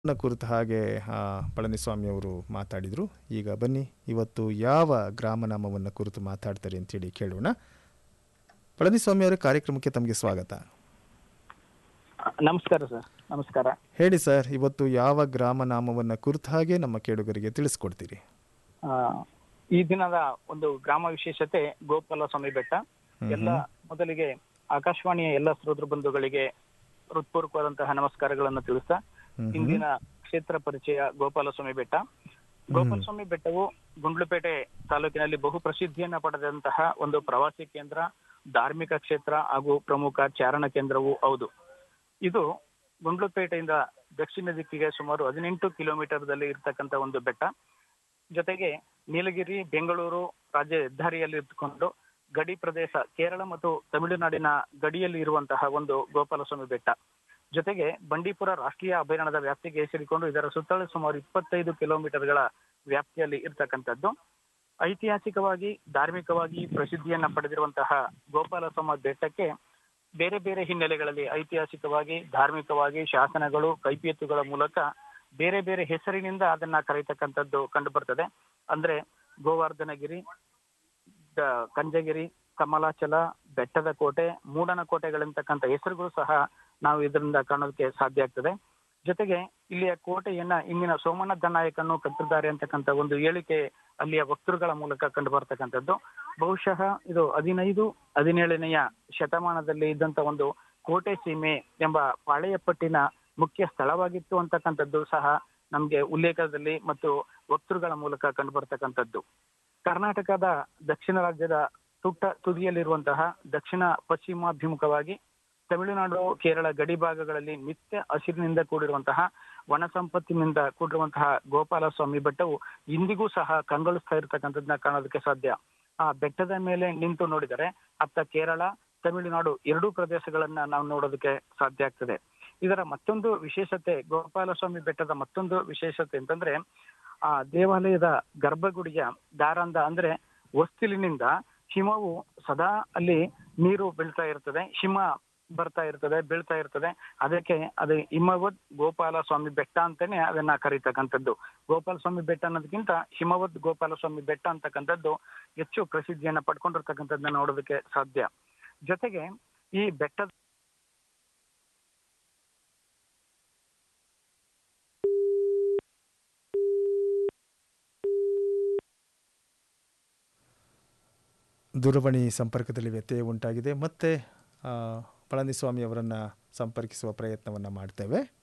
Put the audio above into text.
ನ ಕುರಿತ ಹಾಗೆ ಆ, ಪಳನಿಸ್ವಾಮಿ ಅವರು ಮಾತಾಡಿದರು ಈಗ ಬನ್ನಿ ಇವತ್ತು ಯಾವ ಗ್ರಾಮನಾಮವನ್ನು ಕುರಿತು ಮಾತಾಡ್ತಾರೆ ಅಂತೇಳಿ ಕೇಳೋಣ ಪಳನಿಸ್ವಾಮಿ ಅವರ ಕಾರ್ಯಕ್ರಮಕ್ಕೆ ತಮಗೆ ಸ್ವಾಗತ ನಮಸ್ಕಾರ ಸರ್ ನಮಸ್ಕಾರ ಹೇಳಿ ಸರ್ ಇವತ್ತು ಯಾವ ಗ್ರಾಮನಾಮವನ್ನು ಕುರಿತ ಹಾಗೆ ನಮ್ಮ ಕೇಳುಗರಿಗೆ ತಿಳಿಸ್ಕೊಡ್ತೀರಿ ಆ, ಈ ದಿನದ ಒಂದು ಗ್ರಾಮ ವಿಶೇಷತೆ ಗೋಪಾಲ ಸ್ವಾಮಿ ಬೆಟ್ಟ ಎಲ್ಲ ಮೊದಲಿಗೆ ಆಕಾಶವಾಣಿಯ ಎಲ್ಲ ಶ್ರೋತೃ ಬಂಧುಗಳಿಗೆ ಹೃತ್ಪೂರ್ವಕವಾದಂತಹ ನಮಸ್ಕಾರಗಳನ್ನು ತಿಳಿಸ್ತಾ ಇಂದಿನ ಕ್ಷೇತ್ರ ಪರಿಚಯ ಗೋಪಾಲಸ್ವಾಮಿ ಬೆಟ್ಟ ಗೋಪಾಲಸ್ವಾಮಿ ಬೆಟ್ಟವು ಗುಂಡ್ಲುಪೇಟೆ ತಾಲೂಕಿನಲ್ಲಿ ಬಹು ಪ್ರಸಿದ್ಧಿಯನ್ನ ಪಡೆದಂತಹ ಒಂದು ಪ್ರವಾಸಿ ಕೇಂದ್ರ ಧಾರ್ಮಿಕ ಕ್ಷೇತ್ರ ಹಾಗೂ ಪ್ರಮುಖ ಚಾರಣ ಕೇಂದ್ರವೂ ಹೌದು ಇದು ಗುಂಡ್ಲುಪೇಟೆಯಿಂದ ದಕ್ಷಿಣ ದಿಕ್ಕಿಗೆ ಸುಮಾರು ಹದಿನೆಂಟು ಕಿಲೋಮೀಟರ್ದಲ್ಲಿ ಇರ್ತಕ್ಕಂಥ ಒಂದು ಬೆಟ್ಟ ಜೊತೆಗೆ ನೀಲಗಿರಿ ಬೆಂಗಳೂರು ರಾಜ್ಯ ಹೆದ್ದಾರಿಯಲ್ಲಿ ಇದ್ದುಕೊಂಡು ಗಡಿ ಪ್ರದೇಶ ಕೇರಳ ಮತ್ತು ತಮಿಳುನಾಡಿನ ಗಡಿಯಲ್ಲಿ ಇರುವಂತಹ ಒಂದು ಗೋಪಾಲಸ್ವಾಮಿ ಬೆಟ್ಟ ಜೊತೆಗೆ ಬಂಡೀಪುರ ರಾಷ್ಟ್ರೀಯ ಅಭಯಾರಣ್ಯದ ವ್ಯಾಪ್ತಿಗೆ ಸೇರಿಕೊಂಡು ಇದರ ಸುತ್ತಲೂ ಸುಮಾರು ಇಪ್ಪತ್ತೈದು ಕಿಲೋಮೀಟರ್ಗಳ ವ್ಯಾಪ್ತಿಯಲ್ಲಿ ಇರ್ತಕ್ಕಂಥದ್ದು ಐತಿಹಾಸಿಕವಾಗಿ ಧಾರ್ಮಿಕವಾಗಿ ಪ್ರಸಿದ್ಧಿಯನ್ನ ಪಡೆದಿರುವಂತಹ ಗೋಪಾಲಸ್ವಾಮಿ ಬೆಟ್ಟಕ್ಕೆ ಬೇರೆ ಬೇರೆ ಹಿನ್ನೆಲೆಗಳಲ್ಲಿ ಐತಿಹಾಸಿಕವಾಗಿ ಧಾರ್ಮಿಕವಾಗಿ ಶಾಸನಗಳು ಕೈಪಿಯತ್ತುಗಳ ಮೂಲಕ ಬೇರೆ ಬೇರೆ ಹೆಸರಿನಿಂದ ಅದನ್ನ ಕರೀತಕ್ಕಂಥದ್ದು ಕಂಡು ಬರ್ತದೆ ಅಂದ್ರೆ ಗೋವರ್ಧನಗಿರಿ ದ- ಕಂಜಗಿರಿ ಕಮಲಾಚಲ ಬೆಟ್ಟದ ಕೋಟೆ ಮೂಡನ ಕೋಟೆಗಳಂತಕ್ಕಂಥ ಹೆಸರುಗಳು ಸಹ ನಾವು ಇದರಿಂದ ಕಾಣೋದಕ್ಕೆ ಸಾಧ್ಯ ಆಗ್ತದೆ ಜೊತೆಗೆ ಇಲ್ಲಿಯ ಕೋಟೆಯನ್ನ ಇಂದಿನ ಸೋಮನಾಥ ನಾಯಕನ್ನು ಕಟ್ಟಿದ್ದಾರೆ ಅಂತಕ್ಕಂಥ ಒಂದು ಹೇಳಿಕೆ ಅಲ್ಲಿಯ ವಕ್ತೃಗಳ ಮೂಲಕ ಕಂಡು ಬರ್ತಕ್ಕಂಥದ್ದು ಬಹುಶಃ ಇದು ಹದಿನೈದು ಹದಿನೇಳನೆಯ ಶತಮಾನದಲ್ಲಿ ಇದ್ದಂತ ಒಂದು ಕೋಟೆ ಸೀಮೆ ಎಂಬ ಪಾಳೆಯಪಟ್ಟಿನ ಮುಖ್ಯ ಸ್ಥಳವಾಗಿತ್ತು ಅಂತಕ್ಕಂಥದ್ದು ಸಹ ನಮ್ಗೆ ಉಲ್ಲೇಖದಲ್ಲಿ ಮತ್ತು ವಕ್ತೃಗಳ ಮೂಲಕ ಕಂಡು ಬರ್ತಕ್ಕಂಥದ್ದು ಕರ್ನಾಟಕದ ದಕ್ಷಿಣ ರಾಜ್ಯದ ತುಟ್ಟ ತುದಿಯಲ್ಲಿರುವಂತಹ ದಕ್ಷಿಣ ಪಶ್ಚಿಮಾಭಿಮುಖವಾಗಿ ತಮಿಳುನಾಡು ಕೇರಳ ಗಡಿ ಭಾಗಗಳಲ್ಲಿ ನಿತ್ಯ ಹಸಿರಿನಿಂದ ಕೂಡಿರುವಂತಹ ವನ ಸಂಪತ್ತಿನಿಂದ ಕೂಡಿರುವಂತಹ ಗೋಪಾಲಸ್ವಾಮಿ ಬೆಟ್ಟವು ಇಂದಿಗೂ ಸಹ ಕಂಗೊಳಿಸ್ತಾ ಇರತಕ್ಕಂಥದ್ದನ್ನ ಕಾಣೋದಕ್ಕೆ ಸಾಧ್ಯ ಆ ಬೆಟ್ಟದ ಮೇಲೆ ನಿಂತು ನೋಡಿದರೆ ಅತ್ತ ಕೇರಳ ತಮಿಳುನಾಡು ಎರಡೂ ಪ್ರದೇಶಗಳನ್ನ ನಾವು ನೋಡೋದಕ್ಕೆ ಸಾಧ್ಯ ಆಗ್ತದೆ ಇದರ ಮತ್ತೊಂದು ವಿಶೇಷತೆ ಗೋಪಾಲಸ್ವಾಮಿ ಬೆಟ್ಟದ ಮತ್ತೊಂದು ವಿಶೇಷತೆ ಅಂತಂದ್ರೆ ಆ ದೇವಾಲಯದ ಗರ್ಭಗುಡಿಯ ದಾರಂದ ಅಂದ್ರೆ ಹೊಸ್ತಿಲಿನಿಂದ ಹಿಮವು ಸದಾ ಅಲ್ಲಿ ನೀರು ಬೀಳ್ತಾ ಇರ್ತದೆ ಹಿಮ ಬರ್ತಾ ಇರ್ತದೆ ಬೀಳ್ತಾ ಇರ್ತದೆ ಅದಕ್ಕೆ ಅದು ಹಿಮವದ್ ಗೋಪಾಲ ಸ್ವಾಮಿ ಬೆಟ್ಟ ಅಂತಾನೆ ಅದನ್ನ ಕರೀತಕ್ಕಂಥದ್ದು ಗೋಪಾಲ ಸ್ವಾಮಿ ಬೆಟ್ಟ ಅನ್ನೋದಕ್ಕಿಂತ ಹಿಮವದ್ ಗೋಪಾಲ ಸ್ವಾಮಿ ಬೆಟ್ಟ ಅಂತಕ್ಕಂಥದ್ದು ಹೆಚ್ಚು ಪ್ರಸಿದ್ಧಿಯನ್ನ ಪಡ್ಕೊಂಡಿರ್ತಕ್ಕಂಥದ್ದನ್ನ ನೋಡೋದಕ್ಕೆ ಸಾಧ್ಯ ಜೊತೆಗೆ ಈ ಬೆಟ್ಟದ ದೂರವಾಣಿ ಸಂಪರ್ಕದಲ್ಲಿ ವ್ಯತ್ಯಯ ಉಂಟಾಗಿದೆ ಮತ್ತೆ ಆ, ಪಳನಿಸ್ವಾಮಿ ಅವರನ್ನು ಸಂಪರ್ಕಿಸುವ ಪ್ರಯತ್ನವನ್ನು ಮಾಡ್ತೇವೆ